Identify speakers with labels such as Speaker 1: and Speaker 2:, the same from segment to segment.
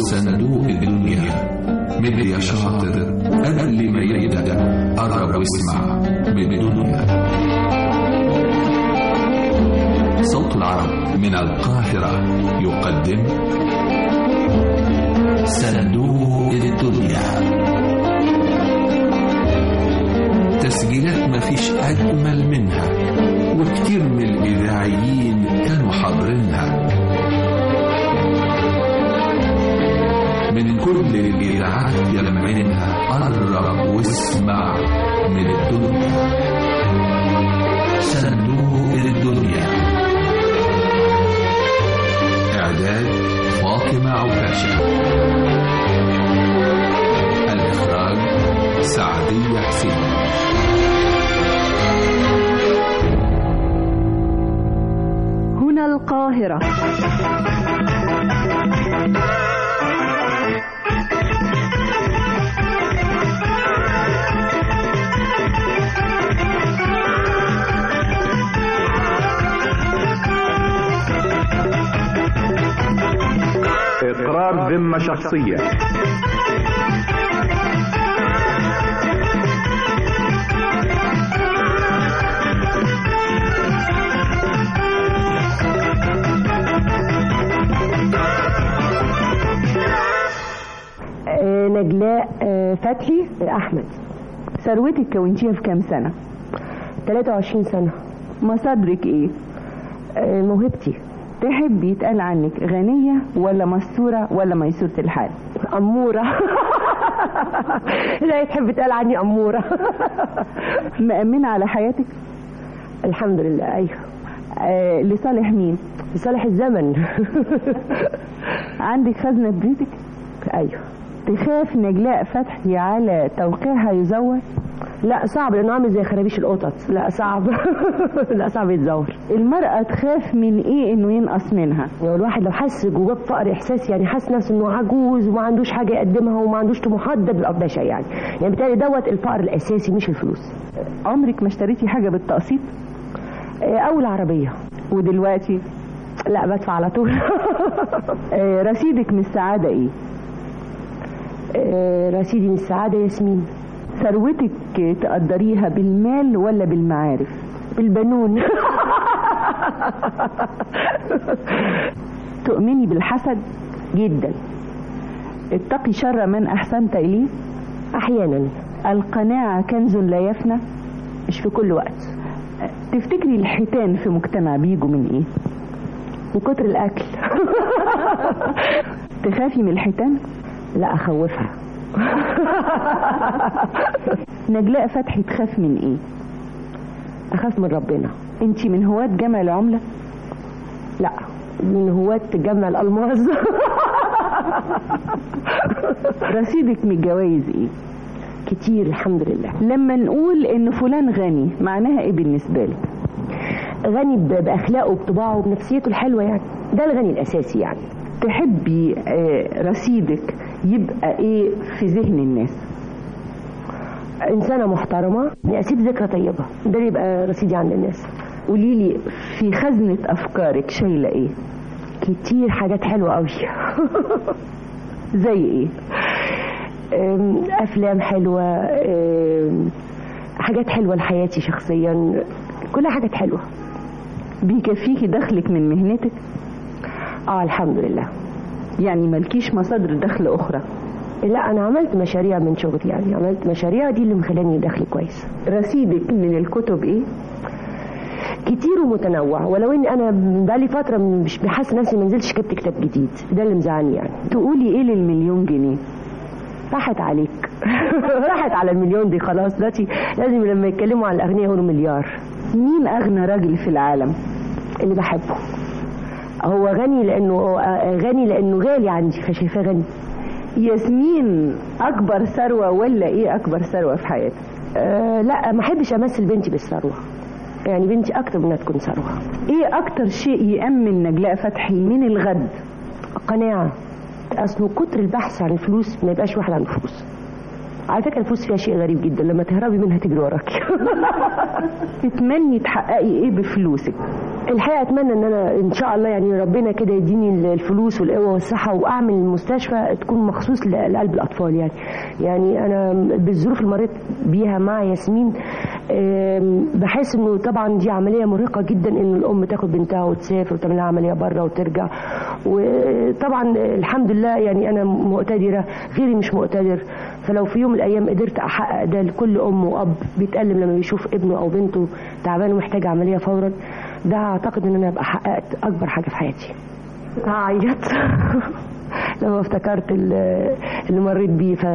Speaker 1: صندوق الدنيا مد يا شاطر قبل ما يبدأ قرب واسمع من الدنيا صوت العرب من القاهرة يقدم صندوق الدنيا تسجيلات مفيش أجمل منها وكتير من الإذاعيين كانوا حاضرينها من كل الإذاعات يلمعينها قرب واسمع من الدنيا صندوق الدنيا إعداد فاطمة عكاشة الإخراج سعدية حسين
Speaker 2: هنا القاهرة
Speaker 3: إقرار ذمة شخصية
Speaker 2: آه نجلاء آه فتحي أحمد ثروتك كونتيها في كام سنة
Speaker 4: 23 سنة
Speaker 2: مصادرك ايه
Speaker 4: آه، موهبتي
Speaker 2: تحب يتقال عنك غنية ولا مستورة ولا ميسورة الحال
Speaker 4: أمورة لا تحب تقال عني أمورة
Speaker 2: مأمنة على حياتك
Speaker 4: الحمد لله أيوه
Speaker 2: آه لصالح مين
Speaker 4: لصالح الزمن
Speaker 2: عندك خزنة بيتك
Speaker 4: أيوه
Speaker 2: تخاف نجلاء فتحي على توقيعها يزور
Speaker 4: لا صعب لأنه عامل زي خرابيش القطط لا صعب لا صعب يتزور
Speaker 2: المرأة تخاف من ايه انه ينقص منها
Speaker 4: يعني الواحد لو حس جواه بفقر احساس يعني حاسس نفسه انه عجوز وما عندوش حاجه يقدمها وما عندوش طموحات ده بيبقى ده شيء يعني يعني بالتالي دوت الفقر الاساسي مش الفلوس
Speaker 2: عمرك ما اشتريتي حاجة بالتقسيط
Speaker 4: آه، او العربيه
Speaker 2: ودلوقتي
Speaker 4: لا بدفع على طول
Speaker 2: آه رصيدك من السعادة ايه
Speaker 4: آه، رصيدي من السعاده ياسمين
Speaker 2: ثروتك تقدريها بالمال ولا بالمعارف
Speaker 4: بالبنون
Speaker 2: تؤمني بالحسد
Speaker 4: جدا
Speaker 2: اتقي شر من احسنت اليه
Speaker 4: احيانا
Speaker 2: القناعة كنز لا يفنى
Speaker 4: مش في كل وقت
Speaker 2: تفتكري الحيتان في مجتمع بيجوا من ايه
Speaker 4: من كتر الاكل
Speaker 2: تخافي من الحيتان
Speaker 4: لا اخوفها
Speaker 2: نجلاء فتحي تخاف من ايه
Speaker 4: اخاف من ربنا
Speaker 2: انتي من هواة جمع العملة
Speaker 4: لا من هواة جمع الالماظ
Speaker 2: رصيدك من الجوايز ايه
Speaker 4: كتير الحمد لله
Speaker 2: لما نقول ان فلان غني معناها ايه بالنسبة لك
Speaker 4: غني ب- باخلاقه وبطباعه وبنفسيته الحلوه يعني ده الغني الاساسي يعني
Speaker 2: تحبي آه، رصيدك يبقى ايه في ذهن الناس
Speaker 4: انسانه محترمه يعني اسيب ذكرى طيبه ده اللي يبقى رصيدي عند الناس
Speaker 2: قولي لي في خزنة افكارك شايلة ايه
Speaker 4: كتير حاجات حلوه قوي
Speaker 2: زي ايه
Speaker 4: أم، افلام حلوه أم، حاجات حلوه لحياتي شخصيا كلها حاجات حلوه
Speaker 2: بيكفيكي دخلك من مهنتك
Speaker 4: اه الحمد لله
Speaker 2: يعني ملكيش مصادر دخل اخرى
Speaker 4: لا انا عملت مشاريع من شغلي يعني عملت مشاريع دي اللي مخلاني دخل كويس
Speaker 2: رصيدك من الكتب ايه
Speaker 4: كتير ومتنوع ولو اني انا بقالي فتره مش بحس نفسي ما نزلتش جبت كتاب جديد ده اللي مزعلني يعني
Speaker 2: تقولي ايه للمليون جنيه
Speaker 4: راحت عليك راحت على المليون دي خلاص دلوقتي لازم لما يتكلموا عن الاغنياء يقولوا مليار
Speaker 2: مين اغنى راجل في العالم
Speaker 4: اللي بحبه هو غني لانه غني لانه غالي عندي فشايفاه غني
Speaker 2: ياسمين اكبر ثروة ولا ايه اكبر ثروة في حياتك
Speaker 4: أه لا ما احبش امثل بنتي بالثروه يعني بنتي اكتر من انها تكون ثروه
Speaker 2: ايه اكتر شيء يأمن نجلاء فتحي من الغد
Speaker 4: قناعه اصله كتر البحث عن الفلوس ما يبقاش واحد عنده فلوس على فكره الفلوس فيها شيء غريب جدا لما تهربي منها تجري وراكي
Speaker 2: تتمني تحققي ايه بفلوسك
Speaker 4: الحقيقه اتمنى ان انا ان شاء الله يعني ربنا كده يديني الفلوس والقوه والصحه واعمل مستشفى تكون مخصوص لقلب الاطفال يعني يعني انا بالظروف اللي مريت بيها مع ياسمين آم، بحس انه طبعا دي عمليه مرهقه جدا ان الام تاخد بنتها وتسافر وتعمل لها عمليه بره وترجع وطبعا الحمد لله يعني انا مقتدره غيري مش مقتدر فلو في يوم من الايام قدرت احقق ده لكل ام واب بيتالم لما بيشوف ابنه او بنته تعبان ومحتاج عمليه فورا ده اعتقد ان انا ابقى حققت اكبر حاجه في حياتي هعيط لما افتكرت ال- اللي مريت بيه ف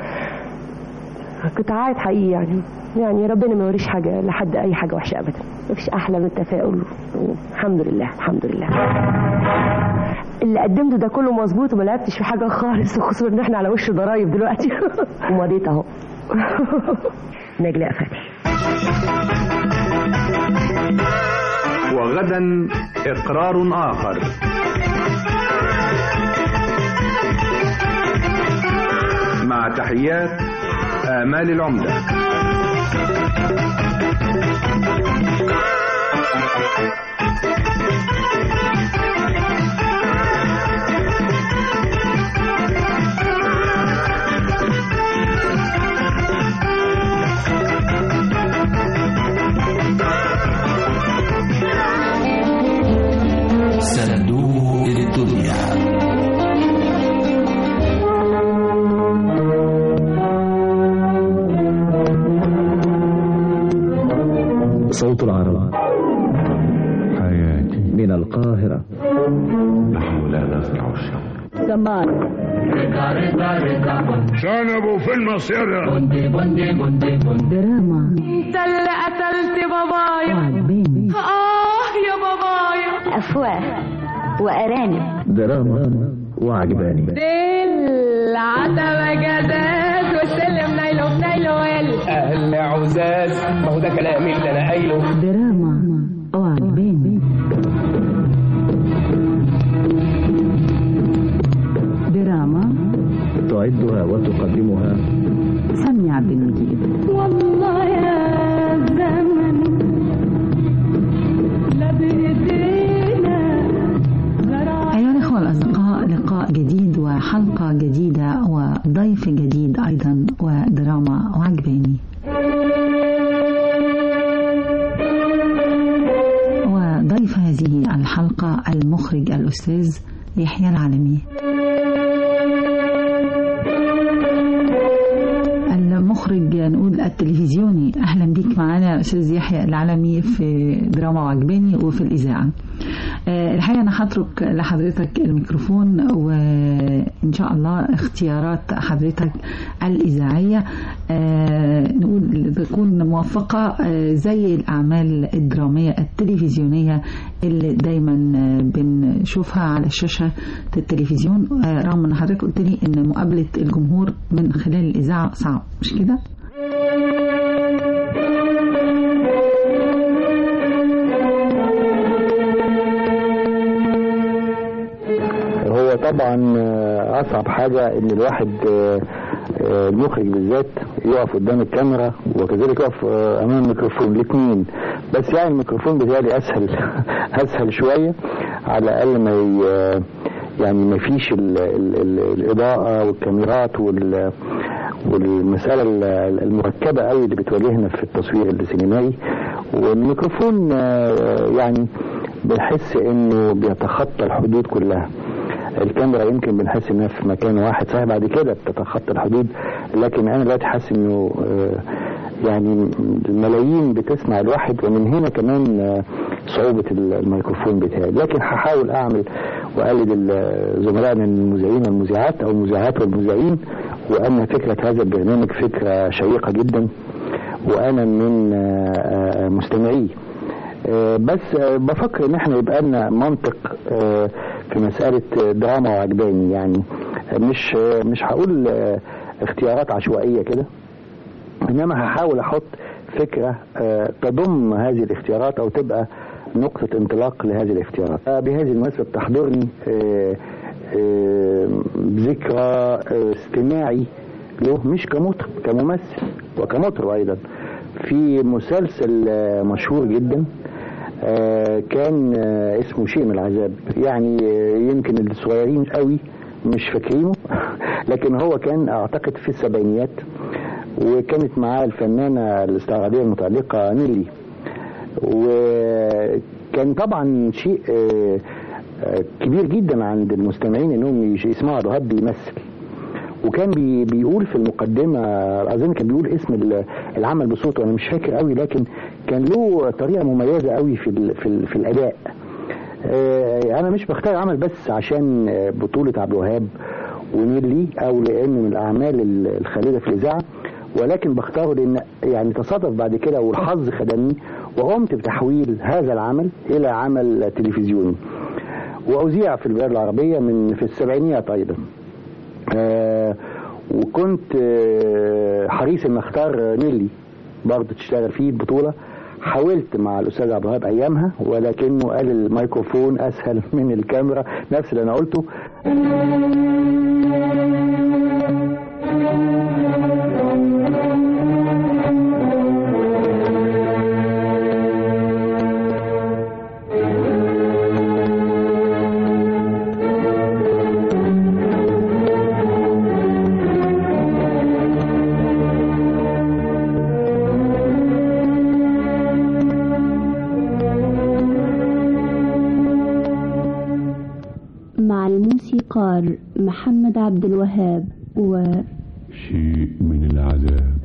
Speaker 4: كنت عايد حقيقي يعني يعني ربنا ما يوريش حاجه لحد اي حاجه وحشه ابدا مفيش احلى من التفاؤل الحمد لله الحمد لله اللي قدمته ده كله مظبوط وما لعبتش في حاجه خالص وخصوصا ان احنا على وش ضرايب دلوقتي ومضيت اهو نجلاء فتحي
Speaker 3: وغدا إقرار آخر مع تحيات آمال العمدة
Speaker 1: صندوق الدنيا
Speaker 5: صوت العرب
Speaker 6: حياتي
Speaker 5: من القاهرة
Speaker 6: نحن لا نزرع الشر
Speaker 7: شنبوا في المصيرة
Speaker 8: دراما
Speaker 9: انت اللي قتلت بابايا
Speaker 8: وعجباني
Speaker 9: اه يا بابايا
Speaker 8: أفواه وأرانب
Speaker 5: دراما وعجباني
Speaker 9: دل عتبة جداد والسلم نايلو بنايلو ويل
Speaker 10: اهل عزاز ما هو ده كلامي اللي انا قايله
Speaker 8: دراما وعجباني دراما
Speaker 5: تعدها وتقدمها
Speaker 8: سمي عبد المجيد
Speaker 9: والله يا زمن لا بايدينا زرع
Speaker 8: أيها الأخوة الأصدقاء لقاء جديد وحلقة جديدة وضيف جديد أيضا ودراما وعجباني وضيف هذه الحلقة المخرج الأستاذ يحيى العالمي المخرج نقول التلفزيوني أهلا بيك معانا أستاذ يحيى العالمي في دراما وعجباني وفي الإذاعة آه، الحقيقة أنا هترك لحضرتك الميكروفون وإن شاء الله اختيارات حضرتك الإذاعية آه، نقول تكون موفقة آه، زي الأعمال الدرامية التلفزيونية اللي دايما آه، بنشوفها على شاشة التلفزيون آه، رغم أن حضرتك قلت لي أن مقابلة الجمهور من خلال الإذاعة صعب مش كده؟
Speaker 11: هو طبعا آه، اصعب حاجه ان الواحد آه، آه، المخرج بالذات يقف قدام الكاميرا وكذلك يقف آه، امام الميكروفون الاثنين بس يعني الميكروفون بتاعي اسهل اسهل شويه على الاقل ما ي- يعني ما فيش ال ال ال الاضاءه والكاميرات وال والمسألة ال- المركبة قوي اللي بتواجهنا في التصوير السينمائي والميكروفون آه، يعني بنحس انه بيتخطى الحدود كلها الكاميرا يمكن بنحس انها في مكان واحد صحيح بعد كده بتتخطى الحدود لكن انا دلوقتي حاسس انه آه، يعني الملايين بتسمع الواحد ومن هنا كمان آه، صعوبة ال- الميكروفون بتاعي لكن هحاول اعمل واقلد ال- زملائنا المذيعين والمذيعات او المذيعات والمذيعين وان فكرة هذا البرنامج فكرة شيقة جدا وانا من آه، آه، مستمعيه آه، بس آه، بفكر ان احنا يبقى لنا منطق آه، في مسألة آه، دراما وعجباني يعني آه، مش آه، مش هقول آه، اختيارات عشوائية كده انما هحاول احط فكرة آه، تضم هذه الاختيارات او تبقى نقطة انطلاق لهذه الاختيارات آه، بهذه المناسبة تحضرني آه، آه، ذكرى آه، استماعي له مش كمطرب كممثل وكمطرب ايضا في مسلسل آه، مشهور جدا آه، كان آه، اسمه شيء من العذاب يعني آه، يمكن الصغيرين قوي مش فاكرينه لكن هو كان اعتقد في السبعينيات وكانت معاه الفنانه الاستعراضيه المتالقه نيلي وكان طبعا شيء آه، آه، كبير جدا عند المستمعين انهم يش- يسمعوا عبد الوهاب بيمثل وكان بي بيقول في المقدمه اظن كان بيقول اسم ال- العمل بصوته انا مش فاكر قوي لكن كان له طريقه مميزه قوي في ال في, ال في الاداء آه، انا مش بختار عمل بس عشان آه، بطوله عبد الوهاب ونيلي او لانه من الاعمال ال- الخالده في الاذاعه ولكن بختاره لان يعني تصادف بعد كده والحظ خدمني وقمت بتحويل هذا العمل الى عمل تلفزيوني واذيع في البلاد العربيه من في السبعينيات ايضا آه وكنت آه حريص ان اختار نيلي برضه تشتغل فيه البطوله حاولت مع الاستاذ عبد الوهاب ايامها ولكنه قال الميكروفون اسهل من الكاميرا نفس اللي انا قلته
Speaker 12: مع الموسيقار محمد عبد الوهاب و
Speaker 6: شيء من العذاب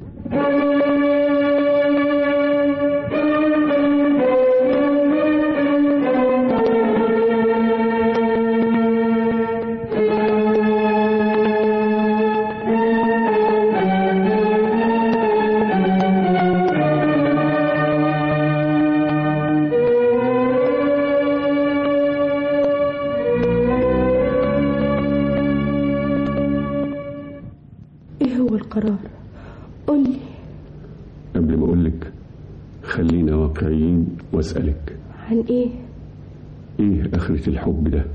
Speaker 13: ايه هو القرار قولي
Speaker 6: قبل ما أقولك خلينا واقعيين وأسألك
Speaker 13: عن ايه
Speaker 6: إيه آخرة الحب ده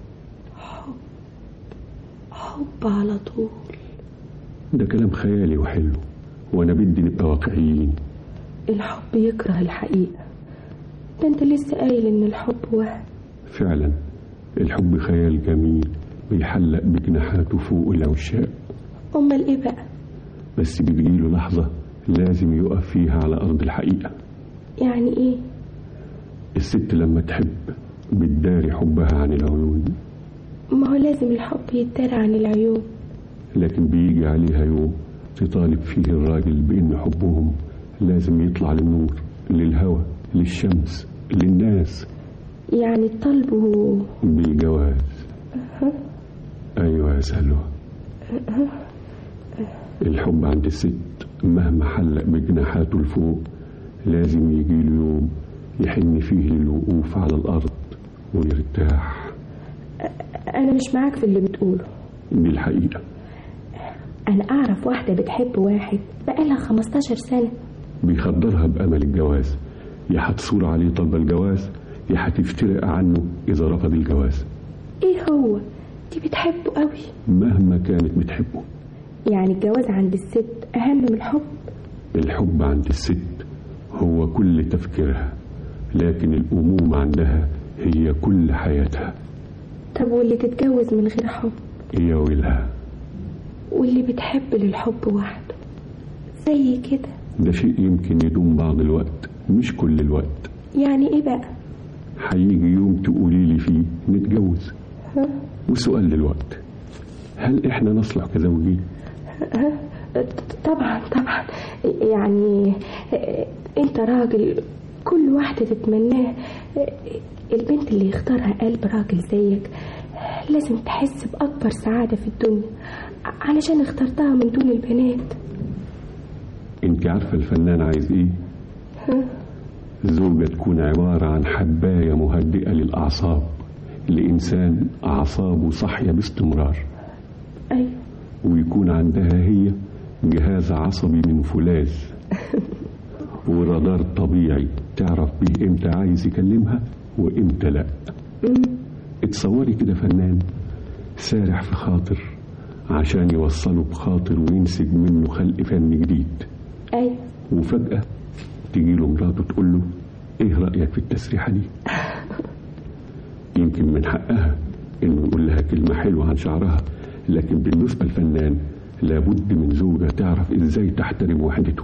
Speaker 13: حب على طول
Speaker 6: ده كلام خيالي وحلو وأنا بدي نبقى واقعيين
Speaker 13: الحب يكره الحقيقة ده انت لسه قايل ان الحب وهم
Speaker 6: فعلا الحب خيال جميل بيحلق بجناحاته فوق العشاق
Speaker 13: امال ايه بقى
Speaker 6: بس بتجيله لحظة لازم يقف فيها على أرض الحقيقة
Speaker 13: يعني ايه
Speaker 6: الست لما تحب بتداري حبها عن العيون
Speaker 13: ما هو لازم الحب يتدار عن العيون
Speaker 6: لكن بيجي عليها يوم تطالب فيه الراجل بأن حبهم لازم يطلع للنور للهوى للشمس للناس
Speaker 13: يعني الطلب هو
Speaker 6: بالجواز أيوة يا سلوى الحب عند الست مهما حلق بجناحاته لفوق لازم يجيله يوم يحن فيه للوقوف على الأرض ويرتاح
Speaker 13: انا مش معاك في اللي بتقوله
Speaker 6: دي الحقيقة
Speaker 13: انا اعرف واحدة بتحب واحد بقالها 15 سنة
Speaker 6: بيخدرها بأمل الجواز يا هتصور عليه طلب الجواز يا هتفترق عنه إذا رفض الجواز
Speaker 13: ايه هو دي بتحبه قوي
Speaker 6: مهما كانت بتحبه
Speaker 13: يعني الجواز عند الست اهم من الحب
Speaker 6: الحب عند الست هو كل تفكيرها لكن الأمومة عندها هي كل حياتها
Speaker 13: طب واللي تتجوز من غير حب
Speaker 6: هي ويلها
Speaker 13: واللي بتحب للحب وحده زي كده
Speaker 6: ده شيء يمكن يدوم بعض الوقت مش كل الوقت
Speaker 13: يعني ايه بقى
Speaker 6: هيجي يوم تقولي لي فيه نتجوز
Speaker 13: ها؟
Speaker 6: وسؤال للوقت هل احنا نصلح كزوجين
Speaker 13: ها؟ طبعا طبعا يعني انت راجل كل واحدة تتمناه البنت اللي يختارها قلب راجل زيك لازم تحس بأكبر سعادة في الدنيا علشان اخترتها من دون البنات
Speaker 6: انت عارفة الفنان عايز ايه
Speaker 13: ها؟
Speaker 6: زوجة تكون عبارة عن حباية مهدئة للأعصاب لإنسان أعصابه صاحية باستمرار
Speaker 13: أيوة
Speaker 6: ويكون عندها هي جهاز عصبي من فولاذ ورادار طبيعي تعرف بيه امتى عايز يكلمها وامتى لا اتصوري كده فنان سارح في خاطر عشان يوصله بخاطر وينسج منه خلق فن جديد
Speaker 13: أيوة
Speaker 6: وفجأة تجيله مراته تقول له ايه رأيك رأيك في التسريحة دي يمكن من حقها إنه يقول لها كلمة حلوة عن شعرها لكن بالنسبة للفنان لابد من زوجة تعرف إزاي تحترم وحدته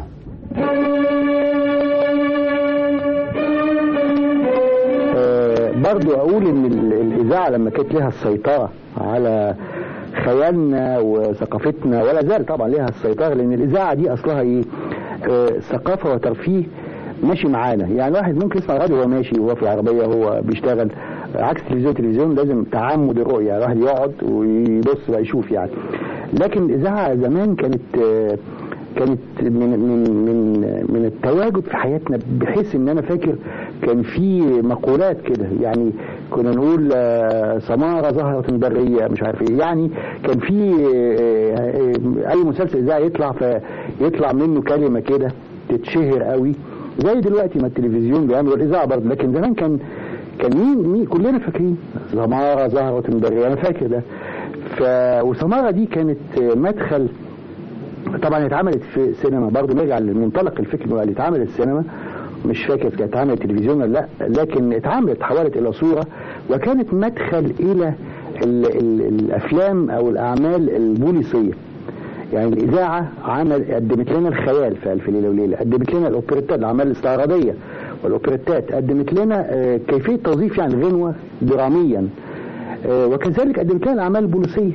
Speaker 11: آه، برضو اقول ان ال- الاذاعه لما كانت لها السيطره على خيالنا وثقافتنا ولا زال طبعا لها السيطره لان الاذاعه دي اصلها ايه آه، ثقافه وترفيه ماشي معانا يعني الواحد ممكن يسمع راديو وهو ماشي وهو في العربيه وهو بيشتغل عكس التلفزيون التلفزيون لازم تعمد الرؤيه يعني الواحد يقعد ويبص بقى يشوف يعني لكن الاذاعه زمان كانت آه، كانت من من من من التواجد في حياتنا بحيث ان انا فاكر كان في مقولات كده يعني كنا نقول آه، سماره زهره بريه مش عارف ايه يعني كان في آه، آه، اي مسلسل اذاعي يطلع فيطلع منه كلمه كده تتشهر قوي زي دلوقتي ما التلفزيون بيعمل الاذاعه برضه لكن زمان كان كان مين مين كلنا فاكرين سماره زهره بريه انا فاكر ده ف وسماره دي كانت آه، مدخل طبعا اتعملت في سينما برضه نرجع للمنطلق الفكري اللي اتعملت السينما مش فاكر كانت اتعملت تلفزيون ولا لا لكن اتعملت تحولت الى صوره وكانت مدخل الى ال ال الافلام او الاعمال البوليسيه يعني الاذاعه عمل قدمت لنا الخيال في الف ليله وليله قدمت لنا الاوبريتات الاعمال الاستعراضيه والاوبريتات قدمت لنا آه، كيفيه توظيف يعني غنوه دراميا آه، وكذلك قدمت لنا الاعمال البوليسيه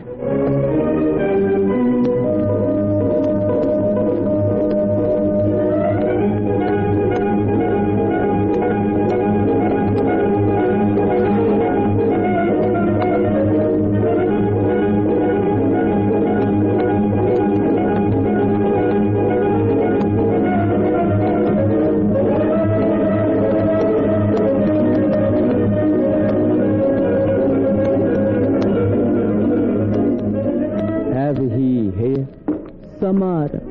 Speaker 14: هذه هي سمارة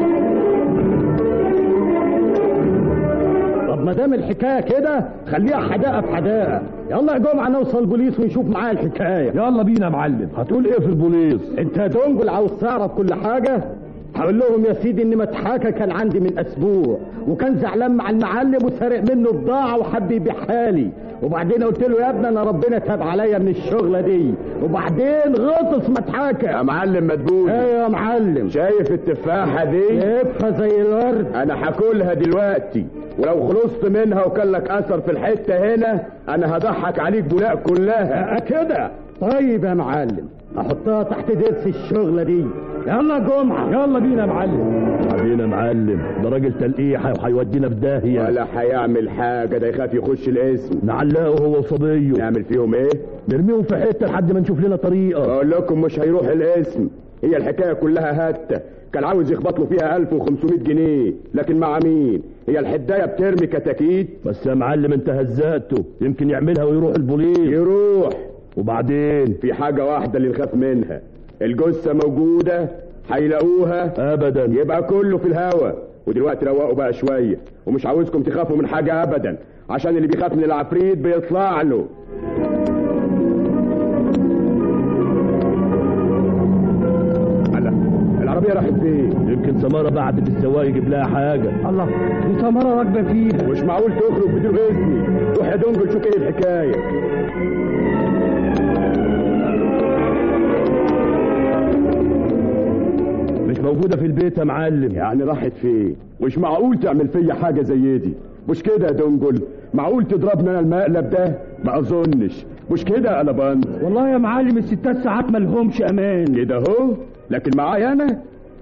Speaker 15: طب ما دام الحكايه كده خليها حداقه في حداقه يلا يا جمعه نوصل البوليس ونشوف معاه الحكايه
Speaker 7: يلا بينا يا معلم هتقول ايه في البوليس
Speaker 15: انت يا دونجل عاوز تعرف كل حاجه هقول لهم يا سيدي ان متحاكه كان عندي من اسبوع وكان زعلان مع المعلم وسرق منه بضاعه وحب يبيعها لي وبعدين قلت له يا ابني انا ربنا تاب عليا من الشغله دي وبعدين غطس متحاكه
Speaker 7: يا معلم مدبول
Speaker 15: ايه يا معلم
Speaker 7: شايف التفاحة دي
Speaker 15: شايفها زي الورد
Speaker 7: انا هاكلها دلوقتي ولو خلصت منها وكان لك اثر في الحتة هنا انا هضحك عليك بولاق كلها
Speaker 15: آه كده طيب يا معلم احطها تحت درس الشغله دي يلا جمعه
Speaker 7: يلا بينا يا معلم
Speaker 14: بينا معلم ده راجل تلقيحة وهيودينا في داهية
Speaker 7: ولا هيعمل حاجة ده يخاف يخش الاسم
Speaker 14: نعلقه هو وصبيه
Speaker 7: نعمل فيهم ايه
Speaker 14: نرميهم في حتة لحد ما نشوف لنا طريقة
Speaker 7: اقول لكم مش هيروح الاسم هي الحكاية كلها هتة كان عاوز يخبط له فيها 1500 جنيه لكن مع مين هي الحداية بترمي كتاكيت
Speaker 14: بس يا معلم انت هزقته يمكن يعملها ويروح البوليس
Speaker 7: يروح
Speaker 14: وبعدين
Speaker 7: في حاجة واحدة اللي نخاف منها الجثة موجودة هيلاقوها
Speaker 14: ابدا
Speaker 7: يبقى كله في الهوا ودلوقتي روقوا بقى شوية ومش عاوزكم تخافوا من حاجة ابدا عشان اللي بيخاف من العفريت بيطلع له هلا العربية راحت فين؟
Speaker 14: يمكن سمارة بعتت السواق يجيب لها حاجة
Speaker 15: الله دي سماره راكبه فيها
Speaker 7: مش معقول تخرج بدون اذني روح يا دونجل شوف ايه الحكاية
Speaker 14: مش موجودة في البيت يا معلم
Speaker 7: يعني راحت فين مش معقول تعمل فيا حاجة زي دي مش كده يا دونجل معقول تضربني انا المقلب ده ما اظنش مش كده يا قلبان
Speaker 15: والله يا معلم الستات ساعات مالهمش امان
Speaker 7: كده اهو لكن معايا انا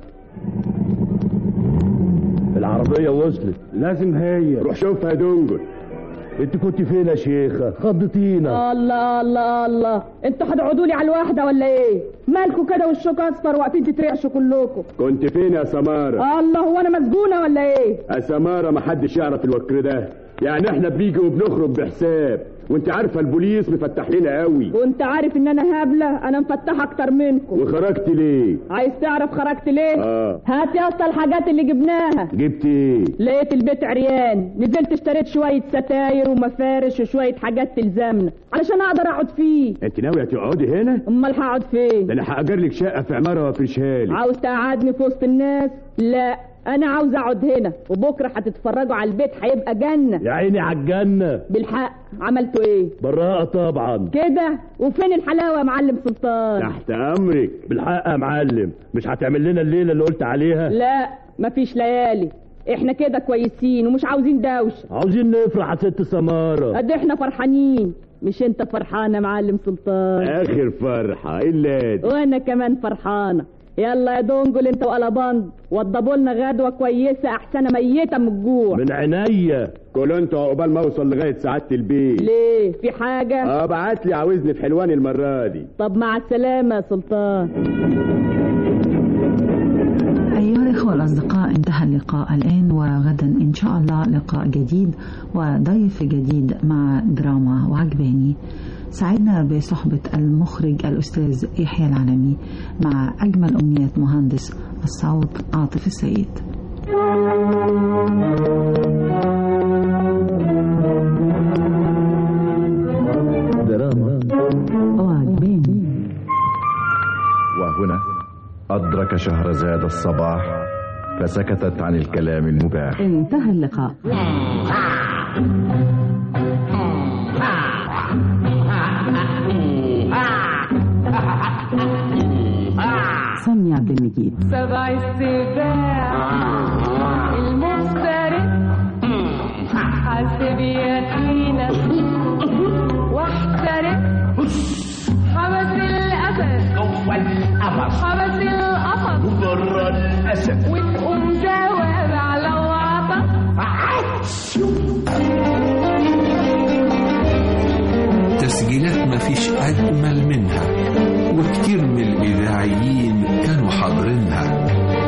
Speaker 14: العربية وصلت
Speaker 15: لازم هي
Speaker 7: روح شوفها يا دونجل
Speaker 14: انت كنت فين يا شيخة خضتينا
Speaker 16: الله الله الله انتوا هتقعدوا لي على الواحده ولا ايه مالكوا كده وشكوا اصفر واقفين تترعشوا كلكم
Speaker 7: كنت فين يا سمارة
Speaker 16: الله هو انا مسجونه ولا ايه
Speaker 7: يا سمارة ما حدش يعرف الوكر ده يعني احنا بنيجي وبنخرج بحساب وانت عارفه البوليس مفتح لنا قوي
Speaker 16: وانت عارف ان انا هبله انا مفتحه اكتر منكم
Speaker 7: وخرجت ليه
Speaker 16: عايز تعرف خرجت ليه
Speaker 7: اه
Speaker 16: هات يا اسطى الحاجات اللي جبناها
Speaker 7: جبت ايه
Speaker 16: لقيت البيت عريان نزلت اشتريت شويه ستاير ومفارش وشويه حاجات تلزمنا علشان اقدر اقعد فيه
Speaker 7: انت ناويه تقعدي هنا
Speaker 16: امال هقعد فين
Speaker 7: ده انا هاجر لك شقه في عماره وافرشها لك
Speaker 16: عاوز تقعدني في وسط الناس لا انا عاوز اقعد هنا وبكره هتتفرجوا على البيت هيبقى جنه
Speaker 14: يا عيني على الجنة
Speaker 16: بالحق عملتوا ايه
Speaker 14: براءة طبعا
Speaker 16: كده وفين الحلاوه يا معلم سلطان
Speaker 14: تحت امرك بالحق يا معلم مش هتعمل لنا الليلة اللي قلت عليها
Speaker 16: لا مفيش ليالي احنا كده كويسين ومش عاوزين دوشه
Speaker 14: عاوزين نفرح يا ست سمارة
Speaker 16: قد احنا فرحانين مش انت فرحان يا معلم سلطان
Speaker 14: اخر فرحة الا دي.
Speaker 16: وانا كمان فرحانه يلا يا دونجل انت وقلبان وضبوا لنا غدوه كويسه احسن ميته من الجوع
Speaker 14: من عينيا
Speaker 7: كل انتوا عقبال ما اوصل لغايه سعاده البيت
Speaker 16: ليه في حاجه
Speaker 7: اه بعت لي عاوزني في حلوان المره دي
Speaker 16: طب مع السلامه يا سلطان
Speaker 8: أيها الإخوة الأصدقاء انتهى اللقاء الآن وغدا إن شاء الله لقاء جديد وضيف جديد مع دراما وعجباني سعدنا بصحبة المخرج الأستاذ يحيى العلمي مع أجمل أمنيات مهندس الصوت عاطف السيد
Speaker 5: دراما
Speaker 8: وعجباني
Speaker 17: وهنا أدرك شهرزاد الصباح فسكتت عن الكلام المباح
Speaker 8: انتهى اللقاء سامي عبد المجيد
Speaker 9: سبع السباع المفترس حاسب يقينا واحترس حبس الأسد
Speaker 10: جوه القفص
Speaker 9: حبس القفص
Speaker 10: بره الاسد
Speaker 9: وتقوم جواب على وعطس
Speaker 1: تسجيلات مفيش أجمل منها وكتير من الإذاعيين كانوا حاضرينها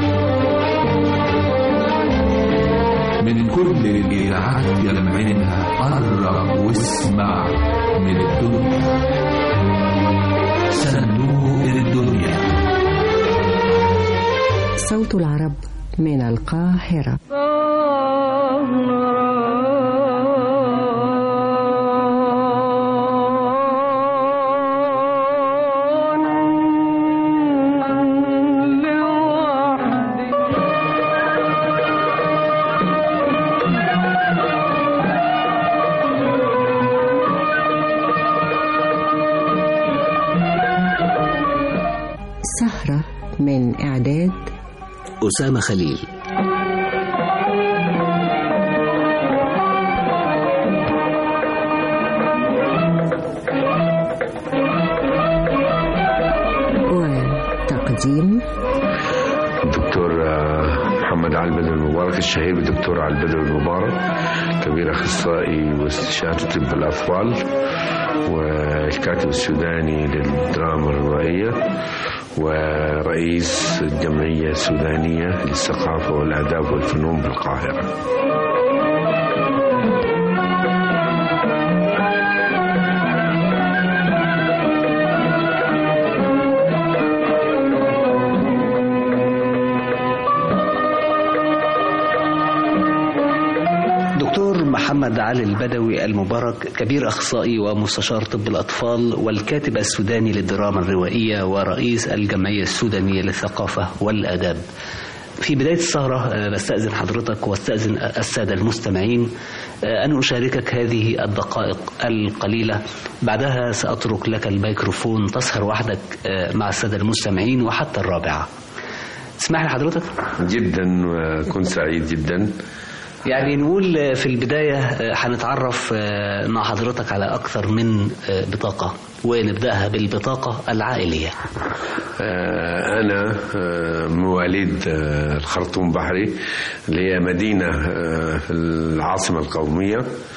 Speaker 1: من كل الإذاعات يلمعينها قرب واسمع من الدنيا صندوق الدنيا
Speaker 18: صوت العرب من القاهرة سهرة من إعداد
Speaker 19: أسامة خليل
Speaker 18: وتقديم
Speaker 20: الدكتور محمد علي البدر المبارك الشهير بالدكتور علي البدر المبارك كبير اخصائي واستشاري طب الاطفال والكاتب السوداني للدراما الروائيه ورئيس الجمعيه السودانيه للثقافه والاداب والفنون بالقاهره
Speaker 19: دكتور محمد علي البدوي المبارك كبير أخصائي ومستشار طب الأطفال والكاتب السوداني للدراما الروائية ورئيس الجمعية السودانية للثقافة والآداب في بداية السهرة آه، بستأذن حضرتك واستأذن السادة المستمعين آه، أن أشاركك هذه الدقائق القليلة بعدها سأترك لك الميكروفون تسهر وحدك آه، مع السادة المستمعين وحتى الرابعة اسمح لي حضرتك
Speaker 20: جدا وكنت سعيد جدا
Speaker 19: يعني نقول في البداية آه، هنتعرف آه، مع حضرتك على أكثر من آه، بطاقة ونبدأها بالبطاقة العائلية
Speaker 20: آه، أنا آه، مواليد آه، الخرطوم بحري اللي هي مدينة آه، في العاصمة القومية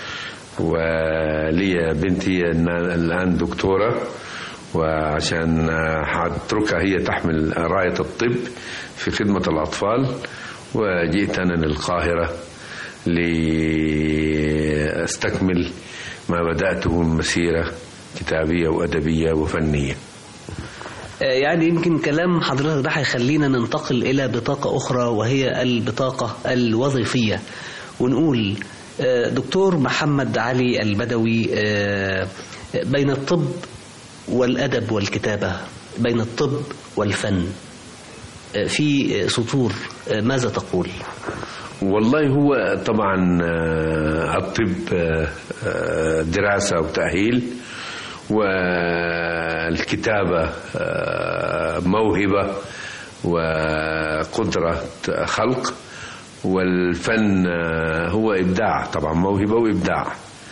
Speaker 20: ولي بنتي الآن دكتورة وعشان آه، هتركها هي تحمل راية الطب في خدمة الأطفال وجئت أنا للقاهرة لأستكمل ما بدأته من مسيرة كتابية وأدبية وفنية
Speaker 19: آه، يعني يمكن كلام حضرتك ده هيخلينا ننتقل إلى بطاقة أخرى وهي البطاقة الوظيفية ونقول آه، دكتور محمد علي البدوي آه، بين الطب والأدب والكتابة بين الطب والفن في سطور ماذا تقول؟
Speaker 20: والله هو طبعا آه، الطب آه، آه، دراسة وتأهيل والكتابة آه، موهبة وقدرة خلق والفن آه، هو إبداع طبعا موهبة وإبداع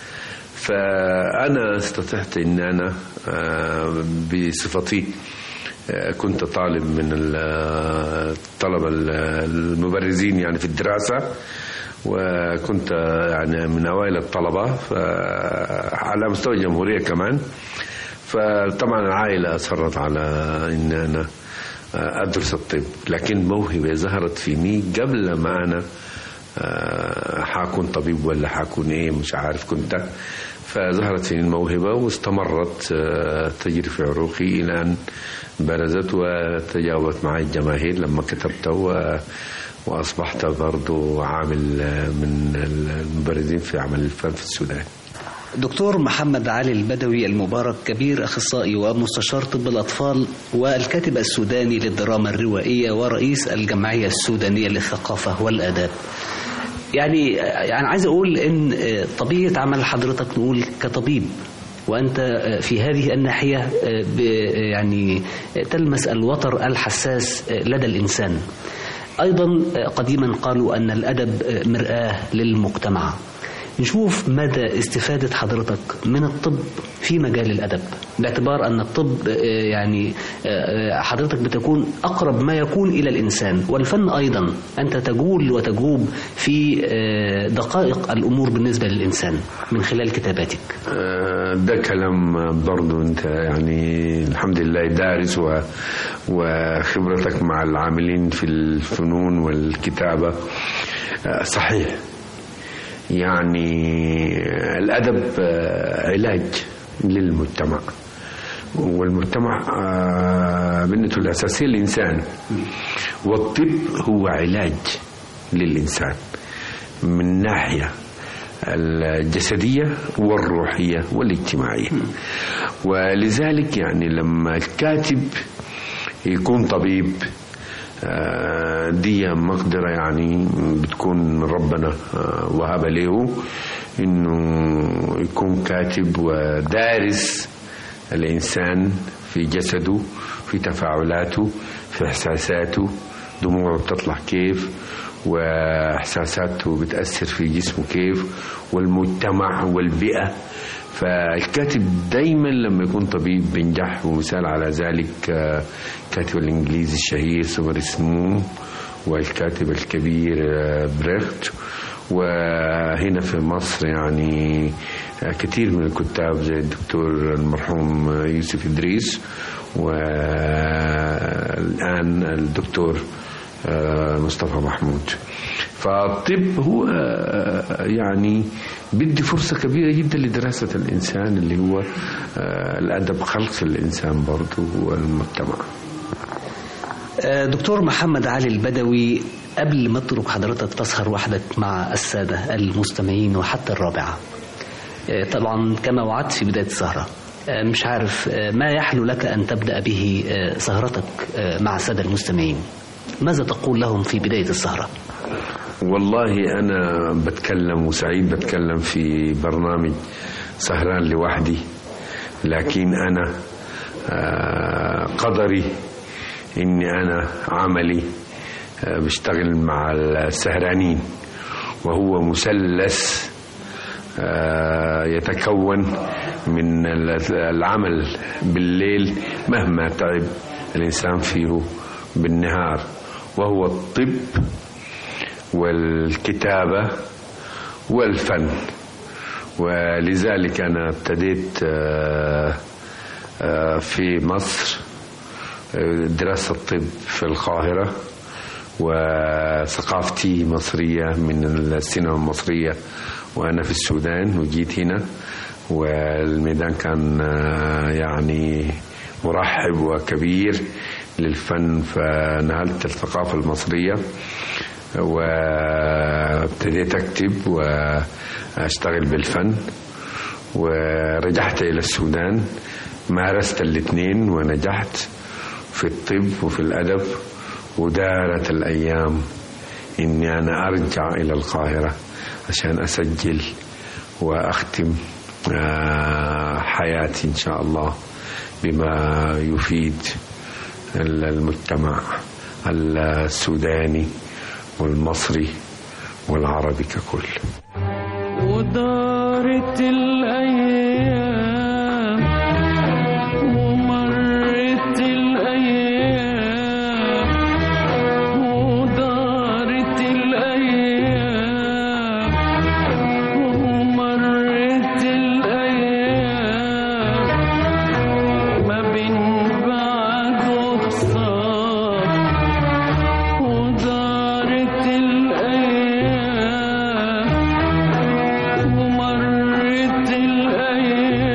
Speaker 20: فأنا استطعت أن أنا آه، بصفتي آه، كنت طالب من الطلبة المبرزين يعني في الدراسة وكنت يعني من أوائل الطلبة ف- على مستوى الجمهورية كمان فطبعا العائلة أصرت على أن أنا أدرس الطب لكن موهبة ظهرت فيني قبل ما أنا آه، حاكون طبيب ولا حاكون إيه مش عارف كنت فظهرت فيني الموهبة واستمرت آه، تجري في عروقي إلى أن برزت وتجاوبت معي الجماهير لما كتبت و- وأصبحت برضو عامل آه، من المبرزين في عمل الفن في السودان
Speaker 19: دكتور محمد علي البدوي المبارك كبير أخصائي ومستشار طب الأطفال والكاتب السوداني للدراما الروائية ورئيس الجمعية السودانية للثقافة والآداب يعني يعني عايز أقول إن طبيعة عمل حضرتك نقول كطبيب وأنت في هذه الناحية ب- يعني تلمس الوتر الحساس لدى الإنسان أيضا قديما قالوا أن الأدب مرآة للمجتمع نشوف مدى استفادة حضرتك من الطب في مجال الأدب باعتبار أن الطب آه، يعني آه، حضرتك بتكون أقرب ما يكون إلى الإنسان والفن أيضا أنت تجول وتجوب في آه، دقائق الأمور بالنسبة للإنسان من خلال كتاباتك
Speaker 20: آه، ده كلام برضو انت يعني الحمد لله دارس و... وخبرتك مع العاملين في الفنون والكتابة آه، صحيح يعني الأدب آه، علاج للمجتمع والمجتمع آه، بنته الأساسية الإنسان والطب هو علاج للإنسان من ناحية الجسدية والروحية والاجتماعية ولذلك يعني لما الكاتب يكون طبيب آه، دي مقدرة يعني بتكون ربنا آه، وهب له انه يكون كاتب ودارس الانسان في جسده في تفاعلاته في احساساته دموعه بتطلع كيف واحساساته بتاثر في جسمه كيف والمجتمع والبيئه فالكاتب دايما لما يكون طبيب بينجح ومثال على ذلك آه، كاتب الانجليزي الشهير سوبر سموم والكاتب الكبير آه، بريخت وهنا في مصر يعني آه، كثير من الكتاب زي الدكتور المرحوم آه، يوسف إدريس والآن الدكتور آه، مصطفى محمود فالطب هو آه، يعني بدي فرصة كبيرة جدا لدراسة الإنسان اللي هو آه، الأدب خلق الإنسان برضه والمجتمع
Speaker 19: آه، دكتور محمد علي البدوي قبل ما اترك حضرتك تسهر وحدك مع السادة المستمعين وحتى الرابعة آه، طبعا كما وعدت في بداية السهرة آه، مش عارف آه، ما يحلو لك أن تبدأ به آه، سهرتك آه، مع السادة المستمعين ماذا تقول لهم في بداية السهرة
Speaker 20: والله أنا بتكلم وسعيد بتكلم في برنامج سهران لوحدي لكن أنا آه، قدري إني أنا عملي آه، بشتغل مع السهرانين وهو مثلث آه، يتكون من ال- العمل بالليل مهما تعب الإنسان فيه بالنهار وهو الطب والكتابة والفن ولذلك أنا ابتديت آه، آه، في مصر آه، دراسة الطب في القاهرة وثقافتي مصرية من السينما المصرية وأنا في السودان وجيت هنا والميدان كان آه، يعني مرحب وكبير للفن فنهلت الثقافة المصرية وابتديت أكتب وأشتغل بالفن ورجعت إلى السودان مارست الاثنين ونجحت في الطب وفي الأدب ودارت الأيام إني أنا أرجع إلى القاهرة عشان أسجل وأختم آه، حياتي إن شاء الله بما يفيد المجتمع السوداني والمصري والعربي ككل
Speaker 9: ودارت الأيام ومرت الأيام ودارت الأيام ومرت الأيام ما بين بعد وخسار ودارت الأيام ومرت الأيام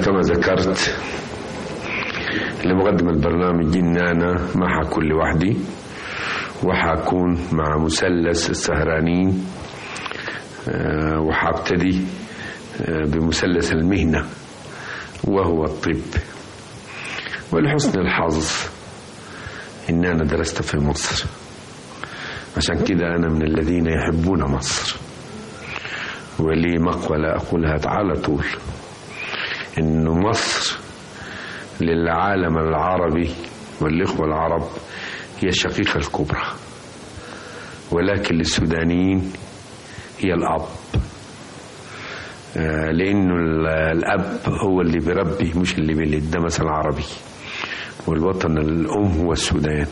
Speaker 20: كما ذكرت لمقدم البرنامج إن أنا ما حكون لوحدي وحكون مع مثلث السهرانين آه، وحابتدي آه، بمثلث المهنة وهو الطب ولحسن الحظ إن أنا درست في مصر عشان كده أنا من الذين يحبون مصر ولي مقولة أقولها على طول إن مصر للعالم العربي والإخوة العرب هي الشقيقة الكبرى ولكن للسودانيين هي الأب آه، لأنه ال- الأب هو اللي بيربي مش اللي بيلد ده مثل عربي والوطن الأم هو السودان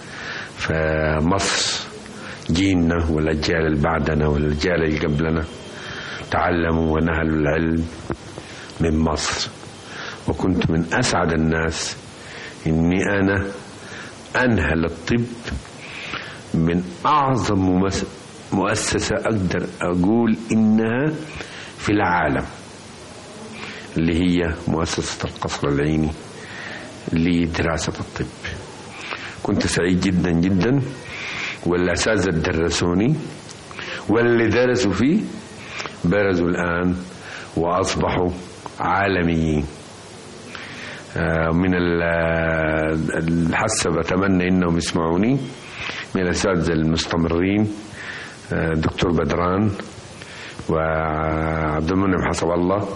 Speaker 20: فمصر جيلنا والأجيال اللي بعدنا والأجيال اللي قبلنا تعلموا ونهلوا العلم من مصر وكنت من أسعد الناس إني أنا أنهل الطب من أعظم ممس- مؤسسة أقدر أقول إنها في العالم اللي هي مؤسسة القصر العيني لدراسة الطب كنت سعيد جدا جدا والأساتذة درسوني واللي درسوا فيه برزوا الآن وأصبحوا عالميين آه، من ال- الحسة بتمنى انهم يسمعوني من الاساتذه المستمرين آه، دكتور بدران وعبد المنعم حسب الله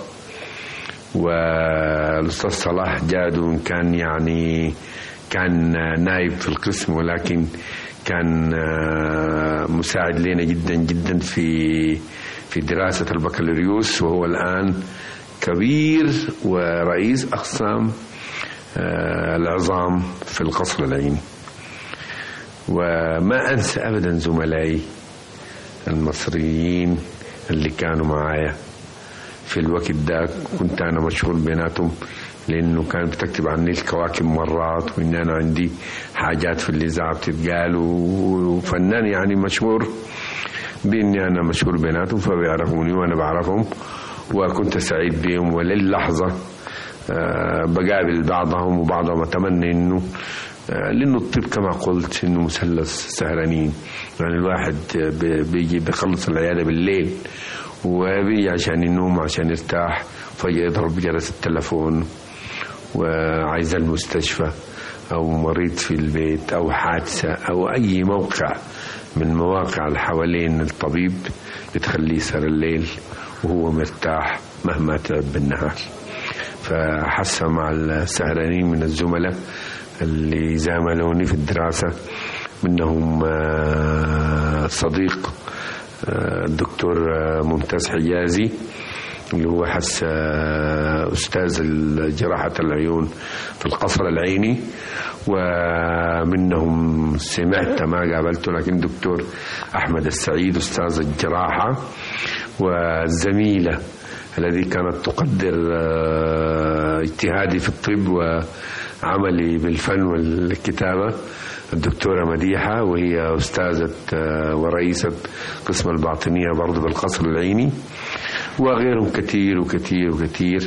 Speaker 20: والاستاذ صلاح جادو كان يعني كان نائب في القسم ولكن كان آه، مساعد لنا جدا جدا في في دراسة البكالوريوس وهو الآن كبير ورئيس أقسام آه، العظام في القصر العيني وما أنسى أبدا زملائي المصريين اللي كانوا معايا في الوقت ده كنت أنا مشغول بيناتهم لأنه كان بتكتب عني الكواكب مرات وإن أنا عندي حاجات في الإذاعة بتتقال و- وفنان يعني مشهور بإني أنا مشهور بيناتهم فبيعرفوني وأنا بعرفهم وكنت سعيد بهم وللحظة آه، بقابل بعضهم وبعضهم أتمنى إنه آه، لأنه الطب كما قلت إنه مثلث سهرانين يعني الواحد بي- بيجي بيخلص العيادة بالليل وبيجي عشان ينوم عشان يرتاح فجأة يضرب جرس التلفون وعايز المستشفى أو مريض في البيت أو حادثة أو أي موقع من مواقع اللي حوالين الطبيب بتخليه يسهر الليل وهو مرتاح مهما تعب بالنهار فحس مع السهرانين من الزملاء اللي زاملوني في الدراسة منهم آه، صديق آه، الدكتور آه، ممتاز حجازي اللي هو حس آه، أستاذ جراحة العيون في القصر العيني ومنهم سمعت ما قابلته لكن دكتور أحمد السعيد أستاذ الجراحة والزميلة الذي كانت تقدر آه، اجتهادي في الطب وعملي بالفن والكتابة الدكتورة مديحة وهي أستاذة آه، ورئيسة قسم الباطنية برضه بالقصر العيني وغيرهم كثير وكثير وكثير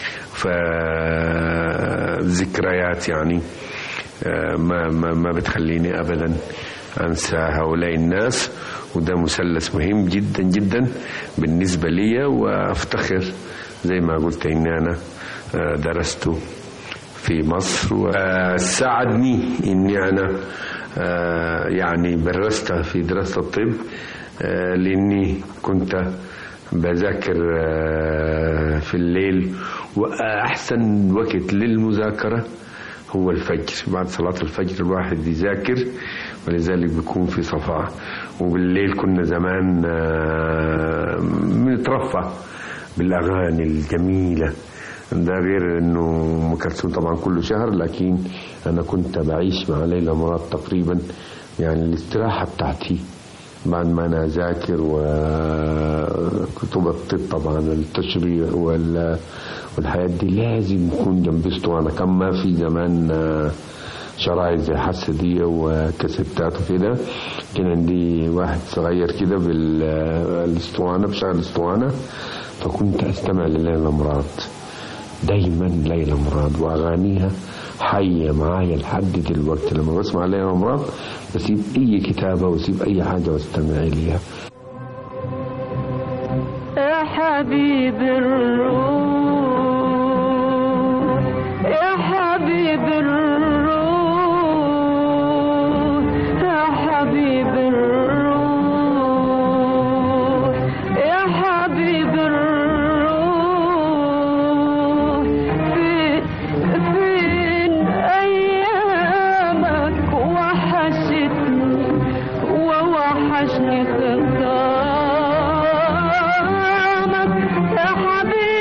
Speaker 20: فذكريات يعني آه، ما ما ما بتخليني ابدا انسى هؤلاء الناس وده مثلث مهم جدا جدا بالنسبه لي وافتخر زي ما قلت ان انا آه، درسته في مصر وساعدني اني انا آه، يعني برست في دراسه الطب آه، لاني كنت بذاكر آه، في الليل واحسن وقت للمذاكره هو الفجر بعد صلاة الفجر الواحد يذاكر ولذلك بيكون في صفاء وبالليل كنا زمان آه، بنترفه بالأغاني الجميلة ده غير انه ام كلثوم طبعا كل شهر لكن انا كنت بعيش مع ليلى مراد تقريبا يعني الاستراحه بتاعتي بعد ما انا اذاكر وكتب الطب طبعا التشريح وال والحاجات دي لازم يكون جنب اسطوانه كان ما في زمان آه، شرايط زي حاسه دي وكاسيتات وكده كان عندي واحد صغير كده بالاسطوانه بشغل اسطوانه فكنت استمع لليلى مراد
Speaker 6: دايما ليلى مراد واغانيها حيه معايا لحد دلوقتي لما بسمع ليلى مراد بسيب اي كتابه واسيب اي حاجه واستمع اليها
Speaker 9: يا حبيب الروح يا حبيب الروح يا حبيب الروح يا حبيب الروح في فين أيامك وحشتني ووحشني خطامك يا حبيب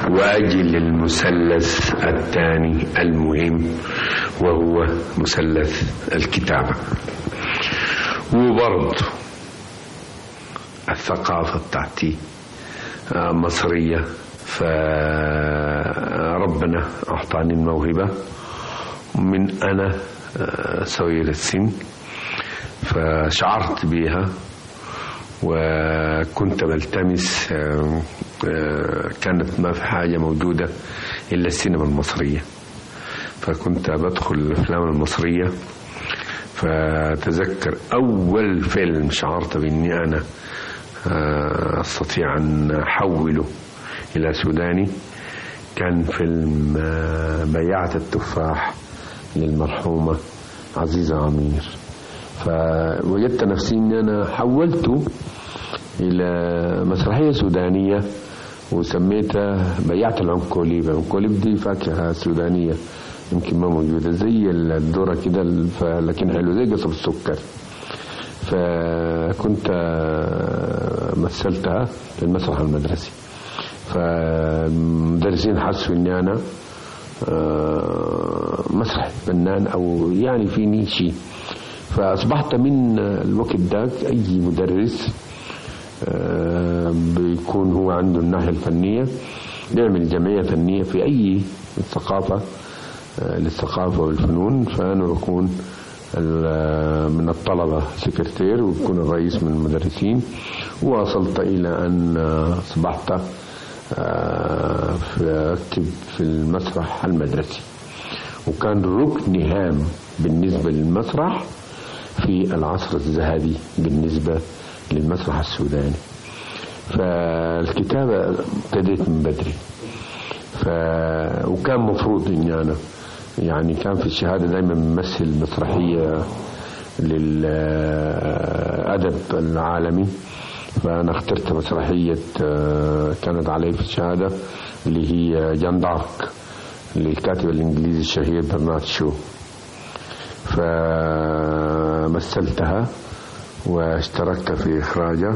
Speaker 20: وأجي للمثلث الثاني المهم وهو مثلث الكتابة وبرضه الثقافة بتاعتي آه، مصرية فربنا أعطاني الموهبة من أنا آه، صغير السن فشعرت بها وكنت بلتمس آه، آه، كانت ما في حاجة موجودة إلا السينما المصرية فكنت بدخل الأفلام المصرية فتذكر أول فيلم شعرت بإني أنا آه، أستطيع أن أحوله إلى سوداني كان فيلم آه، بياعة التفاح للمرحومة عزيزة عمير فوجدت نفسي أني أنا حولته إلى مسرحية سودانية وسميتها بياعة العنكوليب العنكوليب دي فاكهة سودانية يمكن ما موجودة زي الذرة كده ف- لكن حلو زي قصب السكر فكنت آه، مثلتها في المسرح المدرسي فالمدرسين حسوا اني انا آه، مسرح فنان او يعني في نيشي فاصبحت من الوقت ذاك اي مدرس آه، بيكون هو عنده الناحيه الفنيه بيعمل جمعيه فنيه في اي ثقافه آه، للثقافه والفنون فانا بكون ال- من الطلبة سكرتير وبكون الرئيس من المدرسين ووصلت إلى أن آه، أصبحت آه، في- أكتب في المسرح المدرسي وكان ركن هام بالنسبة للمسرح في العصر الذهبي بالنسبة للمسرح السوداني فالكتابة ابتديت من بدري ف... وكان مفروض اني انا يعني كان في الشهادة دايما ممثل مسرحية للأدب العالمي فأنا اخترت مسرحية آه، كانت علي في الشهادة اللي هي جان دارك للكاتب الإنجليزي الشهير برنارد شو فمثلتها واشتركت في إخراجها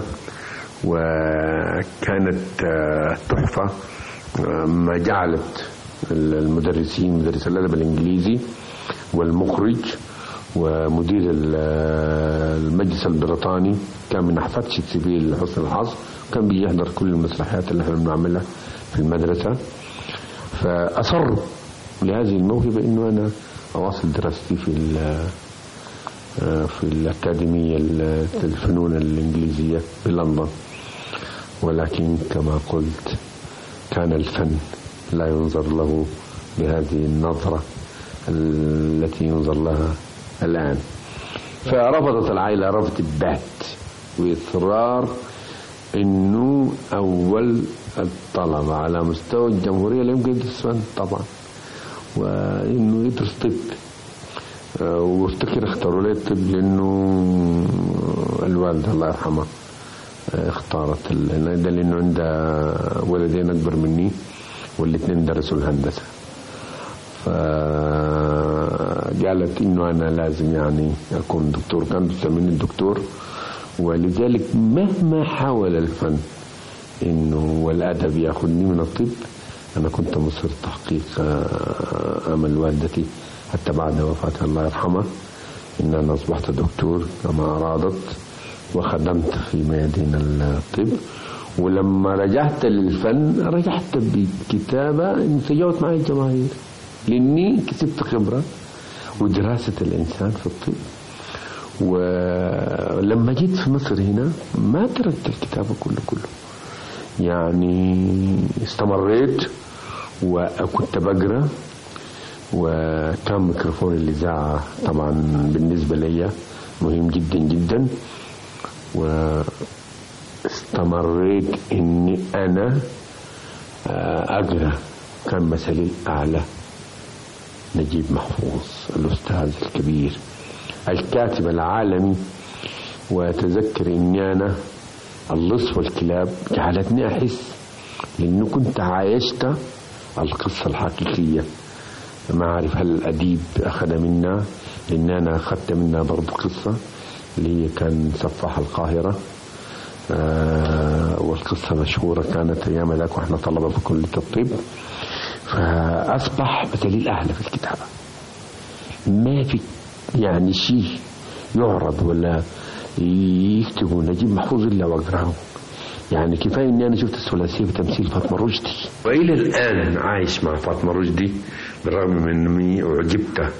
Speaker 20: وكانت آه، تحفة آه، ما جعلت المدرسين مدرس الأدب الإنجليزي والمخرج ومدير ال- المجلس البريطاني كان من أحفاد شكسبير لحسن الحظ كان بيجي يحضر كل المسرحيات اللي احنا بنعملها في المدرسة فأصروا لهذه الموهبة إنه أنا أواصل دراستي في ال- في الأكاديمية الفنون الإنجليزية بلندن ولكن كما قلت كان الفن لا ينظر له بهذه النظرة التي ينظر لها الآن فرفضت العائلة رفض البات وإصرار إنه أول الطلبة على مستوى الجمهورية لا يمكن يدرس فن طبعا وإنه يدرس طب آه، وافتكر اختاروا لي الطب لأنه الوالدة الله يرحمها آه، اختارت ال- ده لأنه عندها ولدين أكبر مني والاثنين درسوا الهندسة فقالت انه انا لازم يعني اكون دكتور كان بتسميني الدكتور ولذلك مهما حاول الفن انه والادب ياخذني من الطب انا كنت مصر تحقيق آه، امل والدتي حتى بعد وفاتها الله يرحمها ان انا اصبحت دكتور كما ارادت وخدمت في ميادين الطب ولما رجعت للفن رجعت بكتابة انسجمت معي الجماهير لأني كسبت خبرة ودراسة الإنسان في الطب ولما جيت في مصر هنا ما تركت الكتابة كله كله يعني استمريت وكنت بقرا وكان ميكروفون الإذاعة طبعا بالنسبة لي مهم جدا جدا واستمريت اني انا آه، اقرا كان مثلي الاعلى نجيب محفوظ الاستاذ الكبير الكاتب العالمي واتذكر اني انا اللص والكلاب جعلتني احس لانه كنت عايشت القصه الحقيقيه ما اعرف هل الاديب اخذ منا لان انا اخذت منها برضو قصه اللي هي كان سفاح القاهره آه، والقصة مشهورة كانت أيام ذاك وإحنا طلبة في كلية الطب فأصبح بدليل أعلى في الكتابة ما في يعني شيء يعرض ولا يكتبوا نجيب محفوظ إلا وأقرأه يعني كفاية إني أنا شفت الثلاثية بتمثيل فاطمة رشدي وإلى الآن عايش مع فاطمة رشدي بالرغم من إني أعجبت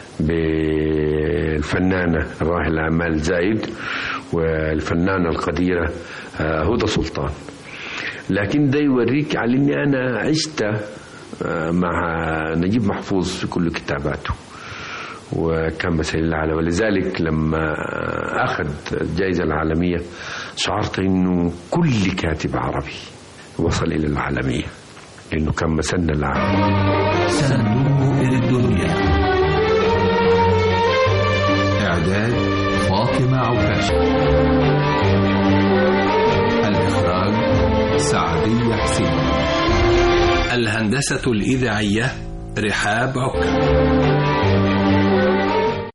Speaker 20: بالفنانة الراحلة أمال زايد والفنانة القديرة آه، هدى سلطان لكن ده يوريك على إني أنا عشت آه، مع نجيب محفوظ في كل كتاباته وكان مثل الأعلى ولذلك لما أخذ الجائزة العالمية شعرت إنه كل كاتب عربي وصل إلى العالمية إنه كان مسن العالم
Speaker 1: صندوق الدنيا إعداد فاطمة عكاشة الإخراج سعدية حسين
Speaker 19: الهندسة الإذاعية رحاب عكا